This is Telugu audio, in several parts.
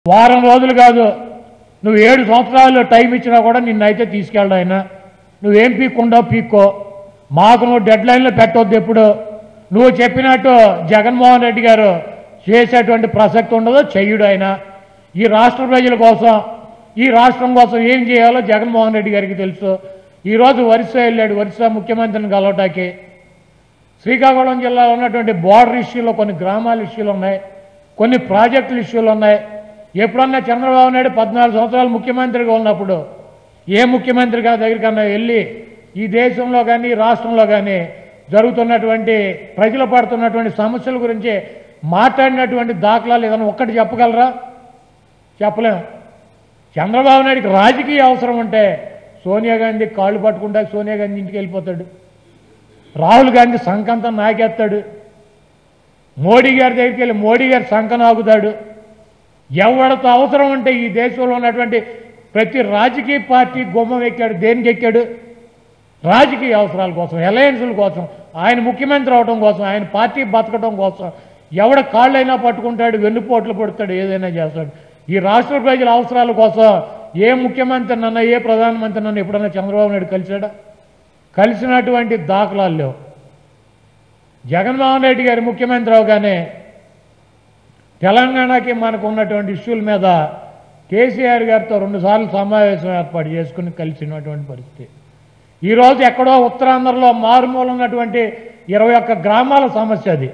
వారం రోజులు కాదు నువ్వు ఏడు సంవత్సరాలు టైం ఇచ్చినా కూడా నిన్నైతే తీసుకెళ్ళడు ఆయన నువ్వేం పీక్కుండో పీక్కో మాకు నువ్వు డెడ్ లైన్లో పెట్టొద్దు ఎప్పుడు నువ్వు చెప్పినట్టు జగన్మోహన్ రెడ్డి గారు చేసేటువంటి ప్రసక్తి ఉండదు చెయ్యడు ఆయన ఈ రాష్ట్ర ప్రజల కోసం ఈ రాష్ట్రం కోసం ఏం చేయాలో జగన్మోహన్ రెడ్డి గారికి తెలుసు ఈరోజు వరుస వెళ్ళాడు వరుస ముఖ్యమంత్రిని కలవటానికి శ్రీకాకుళం జిల్లాలో ఉన్నటువంటి బోర్డర్ ఇష్యూలో కొన్ని గ్రామాల ఇష్యూలు ఉన్నాయి కొన్ని ప్రాజెక్టుల ఇష్యూలు ఉన్నాయి ఎప్పుడన్నా చంద్రబాబు నాయుడు పద్నాలుగు సంవత్సరాలు ముఖ్యమంత్రిగా ఉన్నప్పుడు ఏ ముఖ్యమంత్రి గారి దగ్గరికన్నా వెళ్ళి ఈ దేశంలో కానీ ఈ రాష్ట్రంలో కానీ జరుగుతున్నటువంటి ప్రజలు పడుతున్నటువంటి సమస్యల గురించి మాట్లాడినటువంటి దాఖలాలు ఏదైనా ఒక్కటి చెప్పగలరా చెప్పలేం చంద్రబాబు నాయుడికి రాజకీయ అవసరం ఉంటే సోనియా గాంధీ కాళ్ళు పట్టుకుంటా సోనియా గాంధీ ఇంటికి వెళ్ళిపోతాడు రాహుల్ గాంధీ సంకంతా నాకేస్తాడు మోడీ గారి దగ్గరికి వెళ్ళి మోడీ గారి సంకన ఆగుతాడు ఎవరితో అవసరం ఉంటే ఈ దేశంలో ఉన్నటువంటి ప్రతి రాజకీయ పార్టీ గుమ్మం ఎక్కాడు దేనికి ఎక్కాడు రాజకీయ అవసరాల కోసం అలయన్సుల కోసం ఆయన ముఖ్యమంత్రి అవడం కోసం ఆయన పార్టీ బతకడం కోసం ఎవడ కాళ్ళైనా పట్టుకుంటాడు వెన్నుపోట్లు పడతాడు ఏదైనా చేస్తాడు ఈ రాష్ట్ర ప్రజల అవసరాల కోసం ఏ ముఖ్యమంత్రి నన్న ఏ ప్రధానమంత్రి నన్ను ఎప్పుడన్నా చంద్రబాబు నాయుడు కలిశాడా కలిసినటువంటి దాఖలాలు లేవు జగన్మోహన్ రెడ్డి గారి ముఖ్యమంత్రి అవగానే తెలంగాణకి మనకు ఉన్నటువంటి ఇష్యూల మీద కేసీఆర్ గారితో రెండుసార్లు సమావేశం ఏర్పాటు చేసుకుని కలిసినటువంటి పరిస్థితి ఈరోజు ఎక్కడో ఉత్తరాంధ్రలో మారుమూల ఉన్నటువంటి ఇరవై ఒక్క గ్రామాల సమస్య అది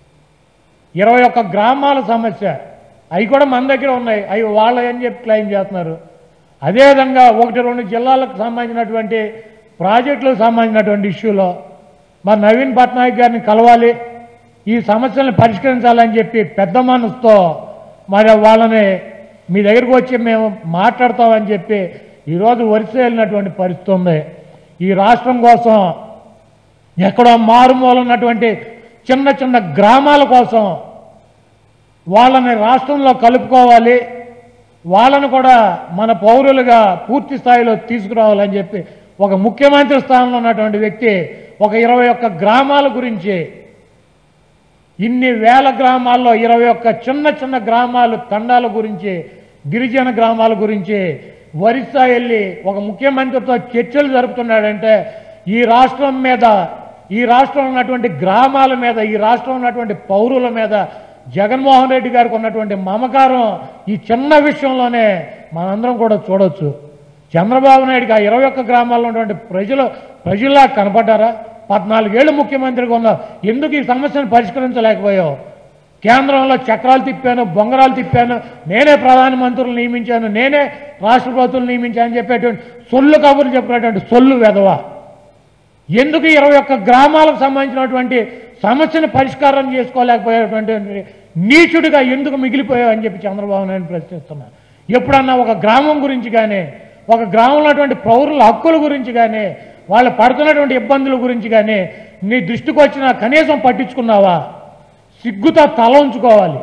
ఇరవై ఒక్క గ్రామాల సమస్య అవి కూడా మన దగ్గర ఉన్నాయి అవి వాళ్ళ అని చెప్పి క్లెయిమ్ చేస్తున్నారు అదేవిధంగా ఒకటి రెండు జిల్లాలకు సంబంధించినటువంటి ప్రాజెక్టులకు సంబంధించినటువంటి ఇష్యూలో మరి నవీన్ పట్నాయక్ గారిని కలవాలి ఈ సమస్యలను పరిష్కరించాలని చెప్పి పెద్ద మనసుతో మరి వాళ్ళని మీ దగ్గరికి వచ్చి మేము మాట్లాడతామని చెప్పి ఈరోజు వరుస వెళ్ళినటువంటి పరిస్థితి ఉంది ఈ రాష్ట్రం కోసం ఎక్కడో మారుమూల ఉన్నటువంటి చిన్న చిన్న గ్రామాల కోసం వాళ్ళని రాష్ట్రంలో కలుపుకోవాలి వాళ్ళను కూడా మన పౌరులుగా పూర్తి స్థాయిలో తీసుకురావాలని చెప్పి ఒక ముఖ్యమంత్రి స్థానంలో ఉన్నటువంటి వ్యక్తి ఒక ఇరవై ఒక్క గ్రామాల గురించి ఇన్ని వేల గ్రామాల్లో ఇరవై ఒక్క చిన్న చిన్న గ్రామాలు తండాల గురించి గిరిజన గ్రామాల గురించి వరిస్సా వెళ్ళి ఒక ముఖ్యమంత్రితో చర్చలు జరుపుతున్నాడంటే ఈ రాష్ట్రం మీద ఈ రాష్ట్రంలో ఉన్నటువంటి గ్రామాల మీద ఈ రాష్ట్రంలో ఉన్నటువంటి పౌరుల మీద జగన్మోహన్ రెడ్డి గారికి ఉన్నటువంటి మమకారం ఈ చిన్న విషయంలోనే మనందరం కూడా చూడొచ్చు చంద్రబాబు నాయుడుకి ఆ ఇరవై ఒక్క గ్రామాల్లో ఉన్నటువంటి ప్రజలు ప్రజల్లా కనపడ్డారా పద్నాలుగేళ్ళు ముఖ్యమంత్రిగా ఉన్నావు ఎందుకు ఈ సమస్యను పరిష్కరించలేకపోయావు కేంద్రంలో చక్రాలు తిప్పాను బొంగరాలు తిప్పాను నేనే ప్రధానమంత్రులు నియమించాను నేనే రాష్ట్ర ప్రభుత్వం నియమించాను అని చెప్పేటువంటి సొల్లు కబుర్లు చెప్పినటువంటి సొల్లు వెధవ ఎందుకు ఇరవై ఒక్క గ్రామాలకు సంబంధించినటువంటి సమస్యను పరిష్కారం చేసుకోలేకపోయేటువంటి నీచుడిగా ఎందుకు మిగిలిపోయావు అని చెప్పి చంద్రబాబు నాయుడు ప్రశ్నిస్తున్నాను ఎప్పుడన్నా ఒక గ్రామం గురించి కానీ ఒక గ్రామంలో ఉన్నటువంటి పౌరుల హక్కుల గురించి కానీ వాళ్ళు పడుతున్నటువంటి ఇబ్బందుల గురించి కానీ నీ దృష్టికి వచ్చిన కనీసం పట్టించుకున్నావా సిగ్గుతో తల ఉంచుకోవాలి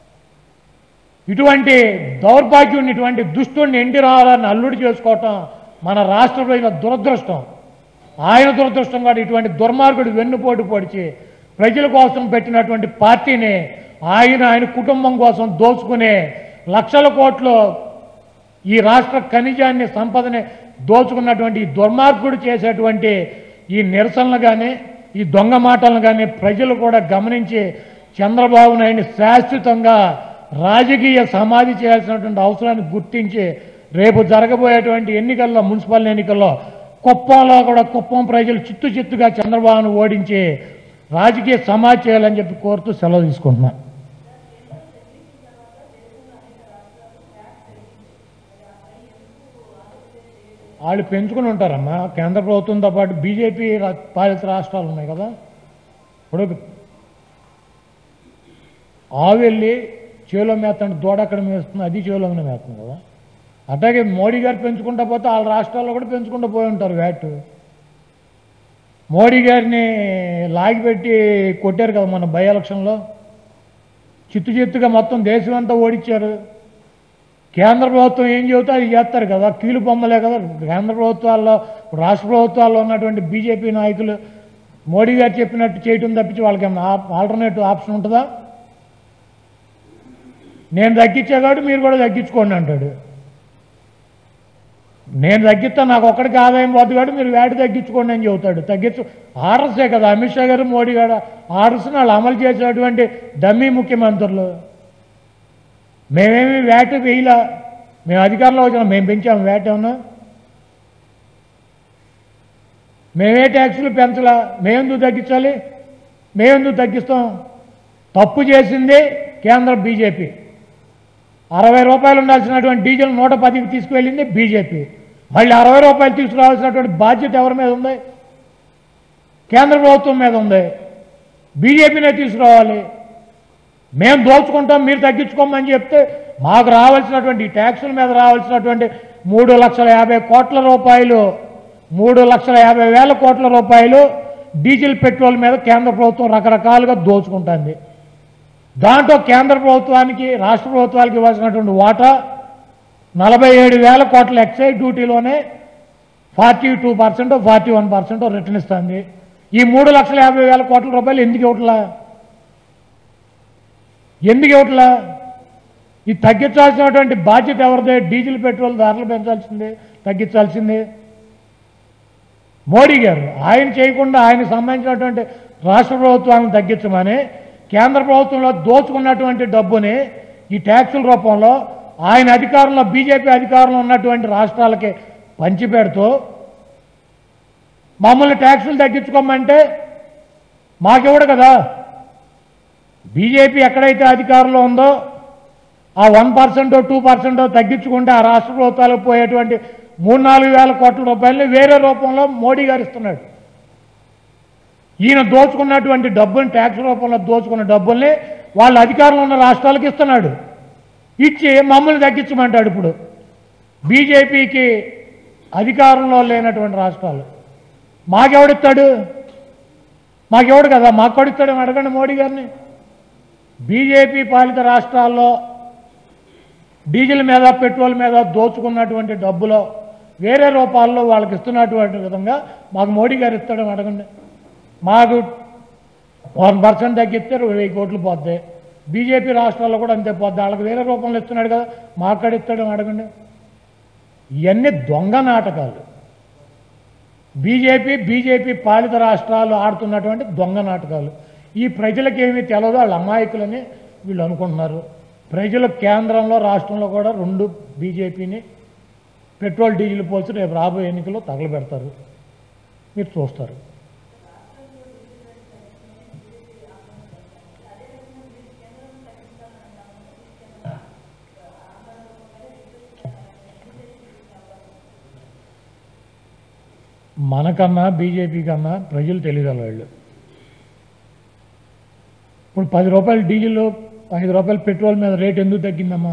ఇటువంటి దౌర్భాగ్యం ఇటువంటి దుష్టుడిని ఎన్టీ రావాలని అల్లుడు చేసుకోవటం మన రాష్ట్ర ప్రజల దురదృష్టం ఆయన దురదృష్టం కాదు ఇటువంటి దుర్మార్గుడు వెన్నుపోటు పొడిచి ప్రజల కోసం పెట్టినటువంటి పార్టీని ఆయన ఆయన కుటుంబం కోసం దోచుకునే లక్షల కోట్లు ఈ రాష్ట్ర ఖనిజాన్ని సంపదని దోచుకున్నటువంటి ఈ దుర్మార్గుడు చేసేటువంటి ఈ నిరసనలు కానీ ఈ దొంగ మాటలను కానీ ప్రజలు కూడా గమనించి చంద్రబాబు నాయుడిని శాశ్వతంగా రాజకీయ సమాధి చేయాల్సినటువంటి అవసరాన్ని గుర్తించి రేపు జరగబోయేటువంటి ఎన్నికల్లో మున్సిపల్ ఎన్నికల్లో కుప్పంలో కూడా కుప్పం ప్రజలు చిత్తు చిత్తుగా చంద్రబాబును ఓడించి రాజకీయ సమాధి చేయాలని చెప్పి కోరుతూ సెలవు తీసుకుంటున్నాను వాళ్ళు పెంచుకుని ఉంటారమ్మా కేంద్ర ప్రభుత్వంతో పాటు బీజేపీ రా- పాలిత రాష్ట్రాలు ఉన్నాయి కదా ఇప్పుడు ఆవు వెళ్ళి చేలో మేతంటే దూడ అక్కడ మేస్తుంది అది చేలోనే మేస్తుంది కదా అట్లాగే మోడీ గారు పెంచుకుంటా పోతే వాళ్ళ రాష్ట్రాల్లో కూడా పెంచుకుంటూ పోయి ఉంటారు వ్యాట్ మోడీ గారిని లాగిపెట్టి కొట్టారు కదా మన బై ఎలక్షన్లో చిత్తు చిత్తుగా మొత్తం దేశం అంతా ఓడించారు కేంద్ర ప్రభుత్వం ఏం చెబుతే అది చేస్తారు కదా కీలు బొమ్మలే కదా కేంద్ర ప్రభుత్వాల్లో రాష్ట్ర ప్రభుత్వాల్లో ఉన్నటువంటి బీజేపీ నాయకులు మోడీ గారు చెప్పినట్టు చేయటం తప్పించి వాళ్ళకి ఏమైనా ఆల్టర్నేటివ్ ఆప్షన్ ఉంటుందా నేను తగ్గించే కాబట్టి మీరు కూడా తగ్గించుకోండి అంటాడు నేను తగ్గిస్తా నాకు ఒక్కడికి ఆదాయం పోతుంది కాబట్టి మీరు వ్యాట్ తగ్గించుకోండి అని చెబుతాడు తగ్గించు ఆర్డర్సే కదా అమిత్ షా గారు మోడీ గారు ఆర్డర్స్ని వాళ్ళు అమలు చేసేటువంటి డమ్మీ ముఖ్యమంత్రులు మేమేమి వ్యాట్ వేయలా మేము అధికారంలో వచ్చినాం మేము పెంచాము వ్యాట్ ఏమన్నా మేమే ట్యాక్సులు పెంచలా మేమెందుకు తగ్గించాలి మేమెందుకు తగ్గిస్తాం తప్పు చేసింది కేంద్ర బీజేపీ అరవై రూపాయలు ఉండాల్సినటువంటి డీజిల్ నూట పదికి తీసుకువెళ్ళింది బీజేపీ మళ్ళీ అరవై రూపాయలు తీసుకురావాల్సినటువంటి బాధ్యత ఎవరి మీద ఉంది కేంద్ర ప్రభుత్వం మీద ఉంది బీజేపీనే తీసుకురావాలి మేము దోచుకుంటాం మీరు తగ్గించుకోమని చెప్తే మాకు రావాల్సినటువంటి ఈ ట్యాక్సుల మీద రావాల్సినటువంటి మూడు లక్షల యాభై కోట్ల రూపాయలు మూడు లక్షల యాభై వేల కోట్ల రూపాయలు డీజిల్ పెట్రోల్ మీద కేంద్ర ప్రభుత్వం రకరకాలుగా దోచుకుంటుంది దాంట్లో కేంద్ర ప్రభుత్వానికి రాష్ట్ర ప్రభుత్వాలకు ఇవ్వాల్సినటువంటి వాటా నలభై ఏడు వేల కోట్ల ఎక్సైజ్ డ్యూటీలోనే forty two percent forty one percent return ఇస్తుంది ఈ మూడు లక్షల యాభై వేల కోట్ల రూపాయలు ఎందుకు ఇవ్వట్లా ఎందుకు ఇవ్వట్లా ఇది తగ్గించాల్సినటువంటి బాధ్యత ఎవరిదే డీజిల్ పెట్రోల్ ధరలు పెంచాల్సిందే తగ్గించాల్సిందే మోడీ గారు ఆయన చేయకుండా ఆయనకు సంబంధించినటువంటి రాష్ట్ర ప్రభుత్వాలను తగ్గించమని కేంద్ర ప్రభుత్వంలో దోచుకున్నటువంటి డబ్బుని ఈ ట్యాక్సుల రూపంలో ఆయన అధికారంలో బీజేపీ అధికారంలో ఉన్నటువంటి రాష్ట్రాలకి పంచిపెడుతూ మమ్మల్ని ట్యాక్సులు తగ్గించుకోమంటే మాకివ్వడు కదా బీజేపీ ఎక్కడైతే అధికారంలో ఉందో ఆ వన్ పర్సెంట్ టూ పర్సెంట్ తగ్గించుకుంటే ఆ రాష్ట్ర ప్రభుత్వాలకు పోయేటువంటి మూడు నాలుగు వేల కోట్ల రూపాయలని వేరే రూపంలో మోడీ గారు ఇస్తున్నాడు ఈయన దోచుకున్నటువంటి డబ్బుని ట్యాక్స్ రూపంలో దోచుకున్న డబ్బుల్ని వాళ్ళ అధికారంలో ఉన్న రాష్ట్రాలకు ఇస్తున్నాడు ఇచ్చి మమ్మల్ని తగ్గించమంటాడు ఇప్పుడు బీజేపీకి అధికారంలో లేనటువంటి రాష్ట్రాలు మాకెవడిస్తాడు మాకెవడు కదా మాకు కొడిస్తాడు అడగండి మోడీ గారిని బీజేపీ పాలిత రాష్ట్రాల్లో డీజిల్ మీద పెట్రోల్ మీద దోచుకున్నటువంటి డబ్బులో వేరే రూపాల్లో వాళ్ళకి ఇస్తున్నటువంటి విధంగా మాకు మోడీ గారు ఇస్తాడని అడగండి మాకు వన్ పర్సెంట్ తగ్గిస్తే వెయ్యి కోట్లు పోతాయి బీజేపీ రాష్ట్రాల్లో కూడా అంతే పోద్ది వాళ్ళకి వేరే రూపంలో ఇస్తున్నాడు కదా మాకు కాడ ఇస్తాడని అడగండి ఇవన్నీ దొంగ నాటకాలు బీజేపీ బీజేపీ పాలిత రాష్ట్రాలు ఆడుతున్నటువంటి దొంగ నాటకాలు ఈ ప్రజలకు ఏమీ తెలియదు వాళ్ళ అమాయకులని వీళ్ళు అనుకుంటున్నారు ప్రజలు కేంద్రంలో రాష్ట్రంలో కూడా రెండు బీజేపీని పెట్రోల్ డీజిల్ పోల్చి రేపు రాబోయే ఎన్నికల్లో తగలబెడతారు మీరు చూస్తారు మనకన్నా బీజేపీ కన్నా ప్రజలు తెలియగల వాళ్ళు ఇప్పుడు పది రూపాయలు డీజిల్ ఐదు రూపాయలు పెట్రోల్ మీద రేట్ ఎందుకు తగ్గిందమ్మా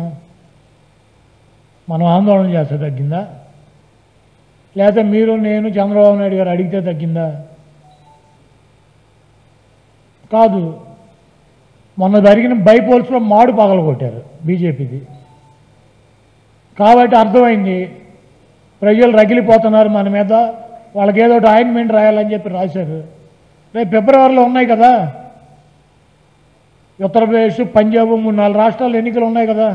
మనం ఆందోళన చేస్తే తగ్గిందా లేకపోతే మీరు నేను చంద్రబాబు నాయుడు గారు అడిగితే తగ్గిందా కాదు మొన్న జరిగిన బైపోల్స్లో మాడు పగలగొట్టారు బీజేపీది కాబట్టి అర్థమైంది ప్రజలు రగిలిపోతున్నారు మన మీద వాళ్ళకి ఏదో ఒకటి ఆయింట్మెంట్ రాయాలని చెప్పి రాశారు రేపు ఫిబ్రవరిలో ఉన్నాయి కదా ఉత్తరప్రదేశ్ పంజాబ్ మూడు నాలుగు రాష్ట్రాలు ఎన్నికలు ఉన్నాయి కదా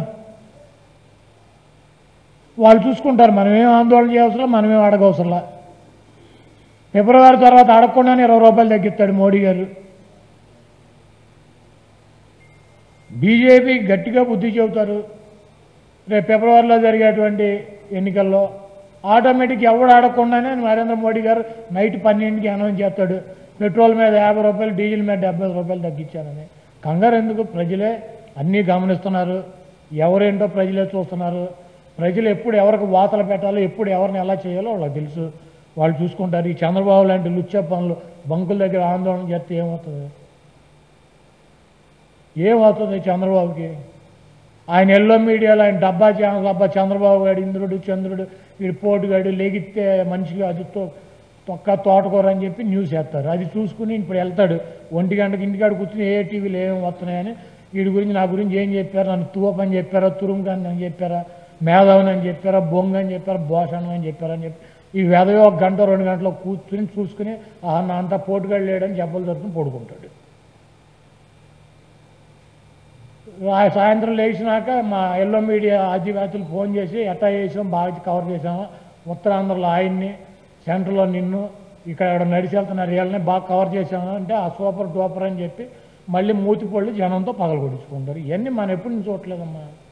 వాళ్ళు చూసుకుంటారు మనమేం ఆందోళన చేయవసరం మనమేం అడగవసరంలా ఫిబ్రవరి తర్వాత అడగకుండానే ఇరవై రూపాయలు తగ్గిస్తాడు మోడీ గారు బీజేపీ గట్టిగా బుద్ధి చెబుతారు రేపు ఫిబ్రవరిలో జరిగేటువంటి ఎన్నికల్లో ఆటోమేటిక్ ఎవడు ఆడకుండానే నరేంద్ర మోడీ గారు నైట్ పన్నెండుకి అనౌన్స్ చేస్తాడు పెట్రోల్ మీద యాభై రూపాయలు డీజిల్ మీద డెబ్బై రూపాయలు తగ్గించానని కంగారు ఎందుకు ప్రజలే అన్నీ గమనిస్తున్నారు ఎవరేంటో ప్రజలే చూస్తున్నారు ప్రజలు ఎప్పుడు ఎవరికి వాతలు పెట్టాలో ఎప్పుడు ఎవరిని ఎలా చేయాలో వాళ్ళకి తెలుసు వాళ్ళు చూసుకుంటారు ఈ చంద్రబాబు లాంటి లుచ్చ పనులు బంకుల దగ్గర ఆందోళన చేస్తే ఏమవుతుంది ఏమవుతుంది చంద్రబాబుకి ఆయన ఎల్లో మీడియాలో ఆయన డబ్బా ఛానల్ డబ్బా చంద్రబాబు గారు ఇంద్రుడు చంద్రుడు వీడు పోటుగాడు లెగిస్తే మనిషిగా అది తో- తొక్క తోటకూర అని చెప్పి న్యూస్ వేస్తారు అది చూసుకుని ఇప్పుడు వెళ్తాడు ఒంటి గంటకి ఇంటికాడ కూర్చుని ఏ టీవీలో ఏం వస్తున్నాయని వీడి గురించి నా గురించి ఏం చెప్పారు నన్ను తువప్ అని చెప్పారా తురుముకాన్ని అని చెప్పారా మేధావిని అని చెప్పారా బొంగ అని చెప్పారా భోషణం అని చెప్పారని చెప్పి ఈ వెదవే ఒక గంట రెండు గంటలు కూర్చుని చూసుకుని ఆహా నా అంతా పోటుగాడు లేడని చెప్పలు తరపున పడుకుంటాడు రా- సాయంత్రం లేచినాక మా ఎల్లో మీడియా ఆదివాసులు ఫోన్ చేసి ఎట్టా చేసాం బాగా కవర్ చేసాము ఉత్తరాంధ్రలో ఆయన్ని సెంటర్లో నిన్ను ఇక్కడ ఎవడ నడిచి వెళ్తున్నారు వీళ్ళని బాగా కవర్ చేసాము అంటే ఆ సూపర్ డూపర్ అని చెప్పి మళ్ళీ మూతిపళ్ళు జనంతో పగలగొడుచుకుంటారు ఇవన్నీ మనం ఎప్పుడు నుంచి చూడలేదమ్మా